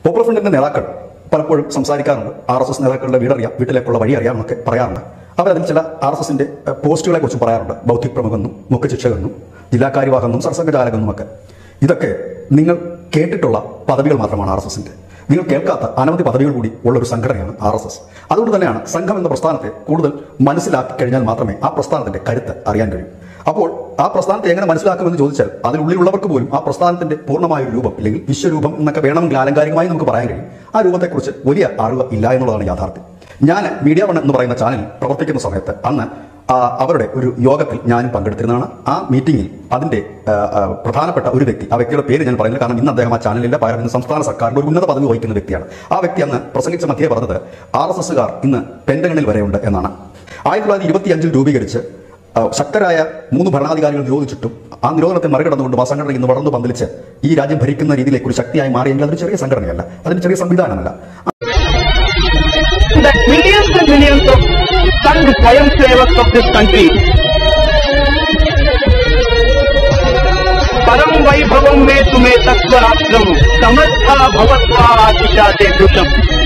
popular ഫ്രണ്ടിന്റെ നേതാക്കൾ പലപ്പോഴും സംസാരിക്കാറുണ്ട് ആർ എസ് എസ് നേതാക്കളുടെ വീടറിയാം വീട്ടിലേക്കുള്ള വഴി അറിയാമെന്നൊക്കെ പറയാറുണ്ട് അവരതിൽ ചില ആർ എസ് എസിന്റെ പോസ്റ്റുകളെ കുറിച്ച് പറയാറുണ്ട് ബൗദ്ധിക് പ്രമുഖെന്നും മുഖ്യ ശിക്ഷകെന്നും ജില്ലാ കാര്യവാഹെന്നും സർസംഘചാലകെന്നും ഒക്കെ ഇതൊക്കെ നിങ്ങൾ കേട്ടിട്ടുള്ള പദവികൾ മാത്രമാണ് ആർ എസ് എസിന്റെ നിങ്ങൾ കേൾക്കാത്ത അനവധി പദവികൾ കൂടി ഉള്ള ഒരു സംഘടനയാണ് ആർ എസ് എസ് അതുകൊണ്ട് തന്നെയാണ് സംഘം എന്ന പ്രസ്ഥാനത്തെ കൂടുതൽ മനസ്സിലാക്കി കഴിഞ്ഞാൽ മാത്രമേ ആ പ്രസ്ഥാനത്തിന്റെ കരുത്ത് അറിയാൻ കഴിയൂ അപ്പോൾ ആ പ്രസ്ഥാനത്തെ എങ്ങനെ മനസ്സിലാക്കുമെന്ന് ചോദിച്ചാൽ അതിനുള്ളിലുള്ളവർക്ക് പോലും ആ പ്രസ്ഥാനത്തിന്റെ പൂർണ്ണമായ ഒരു രൂപം അല്ലെങ്കിൽ വിശ്വരൂപം എന്നൊക്കെ വേണമെങ്കിൽ ആലങ്കാരികമായി നമുക്ക് പറയാൻ കഴിയും ആ രൂപത്തെക്കുറിച്ച് വലിയ അറിവ് ഇല്ല എന്നുള്ളതാണ് യാഥാർത്ഥ്യം ഞാൻ മീഡിയ വൺ എന്ന് പറയുന്ന ചാനലിൽ പ്രവർത്തിക്കുന്ന സമയത്ത് അന്ന് ആ, അവരുടെ ഒരു യോഗത്തിൽ ഞാനും പങ്കെടുത്തിരുന്നതാണ് ആ മീറ്റിംഗിൽ അതിന്റെ ആ, ആ, പ്രധാനപ്പെട്ട ഒരു വ്യക്തി ആ വ്യക്തിയുടെ പേര് ഞാൻ പറയുന്നില്ല കാരണം ഇന്ന് അദ്ദേഹം ആ ചാനലില്ല പകരം ഇന്ന് സംസ്ഥാന സർക്കാരിന്റെ ഒരു ഉന്നത പദവി വഹിക്കുന്ന വ്യക്തിയാണ് ആ വ്യക്തി അന്ന് പ്രസംഗിച്ച മധ്യേ പറഞ്ഞത് ആർ എസ് എസുകാർ ഇന്ന് പെൻഡഗണിൽ വരെയുണ്ട് എന്നാണ് ആയിരത്തി തൊള്ളായിരത്തി ഇരുപത്തിയഞ്ചിൽ രൂപീകരിച്ച് ആ, ശക്തരായ മൂന്ന് ഭരണാധികാരികൾ നിരോധിച്ചിട്ടും ആ നിരോധനത്തെ മറികടന്നുകൊണ്ട് ആ സംഘടന ഇന്ന് വളർന്നു പന്തലിച്ച് ഈ രാജ്യം ഭരിക്കുന്ന രീതിയിലേക്ക് ഒരു ശക്തിയായി മാറിയെങ്കിൽ അതൊരു ചെറിയ സംഘടനയല്ല അതിന് ചെറിയ സംവിധാനമല്ല that millions and millions of Sangh Swayam Sevaks of this country परम वैभवम में तुम्हें तत्वरात्रम समर्था भवत्वा आशिषा ते कृतम